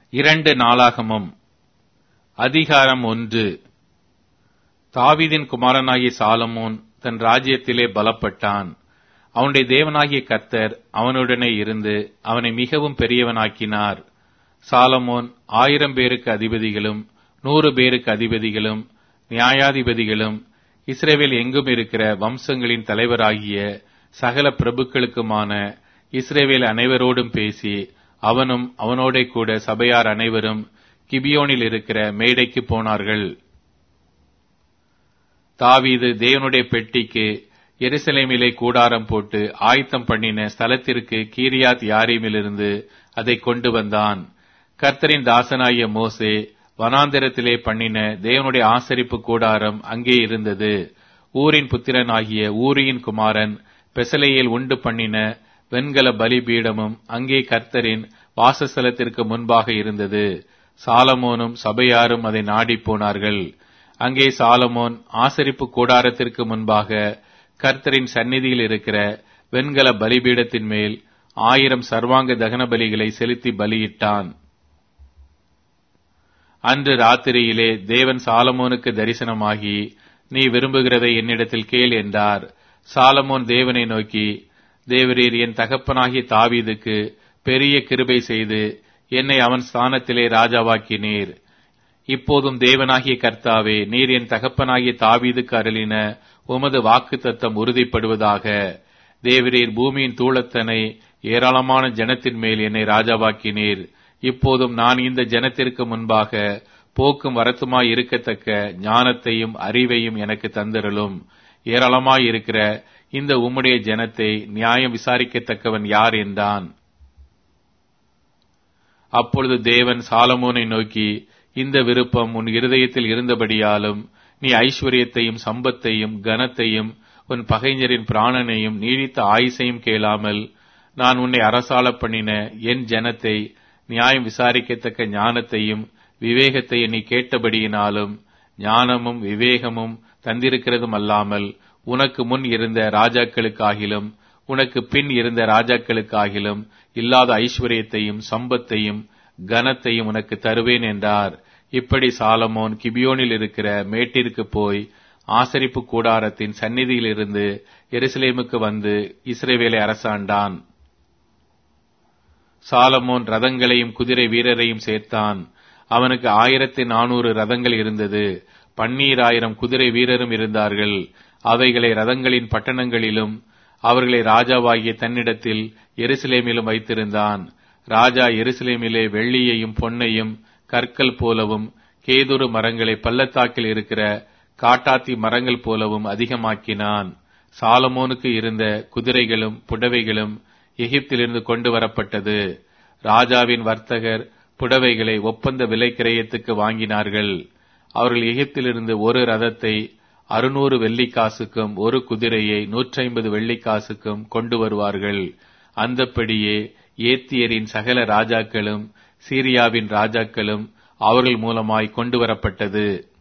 இரண்டு நாளாகமம் அதிகாரம் ஒன்று தாவீதின் குமாரனாகிய சாலமோன் தன் ராஜ்யத்திலே பலப்பட்டான் அவனுடைய தேவனாகிய கர்த்தர் அவனுடனே இருந்து அவனை மிகவும் பெரியவனாக்கினார் சாலமோன் ஆயிரம் பேருக்கு அதிபதிகளும் நூறு பேருக்கு அதிபதிகளும் நியாயாதிபதிகளும் இஸ்ரேவேல் எங்கும் இருக்கிற வம்சங்களின் தலைவராகிய சகல பிரபுக்களுக்குமான இஸ்ரேவேல் அனைவரோடும் பேசி அவனும் அவனோடே கூட சபையார் அனைவரும் கிபியோனில் இருக்கிற மேடைக்கு போனார்கள் தாவீது தேவனுடைய பெட்டிக்கு எருசலேமிலே கூடாரம் போட்டு ஆயத்தம் பண்ணின ஸ்தலத்திற்கு கீரியாத் யாரீமிலிருந்து அதை கொண்டு வந்தான் கர்த்தரின் தாசனாகிய மோசே வனாந்திரத்திலே பண்ணின தேவனுடைய ஆசரிப்பு கூடாரம் அங்கே இருந்தது ஊரின் புத்திரனாகிய ஊரியின் குமாரன் பெசலையில் உண்டு பண்ணின வெண்கல பலிபீடமும் அங்கே கர்த்தரின் வாசஸ்தலத்திற்கு முன்பாக இருந்தது சாலமோனும் சபையாரும் அதை நாடிப் போனார்கள் அங்கே சாலமோன் ஆசரிப்பு கூடாரத்திற்கு முன்பாக கர்த்தரின் சந்நிதியில் இருக்கிற வெண்கல பலிபீடத்தின் மேல் ஆயிரம் சர்வாங்க தகன பலிகளை செலுத்தி பலியிட்டான் அன்று ராத்திரியிலே தேவன் சாலமோனுக்கு தரிசனமாகி நீ விரும்புகிறதை என்னிடத்தில் கேள் என்றார் சாலமோன் தேவனை நோக்கி தேவரீர் என் தகப்பனாகிய தாவீதுக்கு பெரிய கிருபை செய்து என்னை அவன் ஸ்தானத்திலே ராஜாவாக்கினீர் இப்போதும் தேவனாகிய கர்த்தாவே நீர் என் தகப்பனாகிய தாவீதுக்கு அருளின உமது வாக்கு தத்தம் உறுதிப்படுவதாக தேவரீர் பூமியின் தூளத்தனை ஏராளமான ஜனத்தின் மேல் என்னை ராஜாவாக்கினீர் இப்போதும் நான் இந்த ஜனத்திற்கு முன்பாக போக்கும் வரத்துமாய் இருக்கத்தக்க ஞானத்தையும் அறிவையும் எனக்கு தந்திரலும் ஏராளமாய் இருக்கிற இந்த உம்முடைய ஜனத்தை நியாயம் விசாரிக்கத்தக்கவன் யார் என்றான் அப்பொழுது தேவன் சாலமோனை நோக்கி இந்த விருப்பம் உன் இருதயத்தில் இருந்தபடியாலும் நீ ஐஸ்வர்யத்தையும் சம்பத்தையும் கனத்தையும் உன் பகைஞரின் பிராணனையும் நீடித்த ஆயுசையும் கேளாமல் நான் உன்னை அரசாள பண்ணின என் ஜனத்தை நியாயம் விசாரிக்கத்தக்க ஞானத்தையும் விவேகத்தையும் நீ கேட்டபடியினாலும் ஞானமும் விவேகமும் தந்திருக்கிறதும் அல்லாமல் உனக்கு முன் இருந்த ராஜாக்களுக்காகிலும் உனக்கு பின் இருந்த ராஜாக்களுக்காகிலும் இல்லாத ஐஸ்வர்யத்தையும் சம்பத்தையும் கனத்தையும் உனக்கு தருவேன் என்றார் இப்படி சாலமோன் கிபியோனில் இருக்கிற மேட்டிற்கு போய் ஆசரிப்பு கூடாரத்தின் சந்நிதியிலிருந்து எருசலேமுக்கு வந்து இஸ்ரேவேலை அரசாண்டான் சாலமோன் ரதங்களையும் குதிரை வீரரையும் சேர்த்தான் அவனுக்கு ஆயிரத்தி நானூறு ரதங்கள் இருந்தது பன்னீராயிரம் குதிரை வீரரும் இருந்தார்கள் அவைகளை ரதங்களின் பட்டணங்களிலும் அவர்களை ராஜாவாகிய தன்னிடத்தில் எருசலேமிலும் வைத்திருந்தான் ராஜா எருசலேமிலே வெள்ளியையும் பொன்னையும் கற்கள் போலவும் கேதுரு மரங்களை பள்ளத்தாக்கில் இருக்கிற காட்டாத்தி மரங்கள் போலவும் அதிகமாக்கினான் சாலமோனுக்கு இருந்த குதிரைகளும் புடவைகளும் எகிப்திலிருந்து கொண்டு வரப்பட்டது ராஜாவின் வர்த்தகர் புடவைகளை ஒப்பந்த விலை கிரயத்துக்கு வாங்கினார்கள் அவர்கள் எகிப்திலிருந்து ஒரு ரதத்தை அறுநூறு வெள்ளிக்காசுக்கும் ஒரு குதிரையை நூற்றி ஐம்பது வெள்ளிக்காசுக்கும் கொண்டு வருவார்கள் அந்தப்படியே ஏத்தியரின் சகல ராஜாக்களும் சீரியாவின் ராஜாக்களும் அவர்கள் மூலமாய் கொண்டு வரப்பட்டது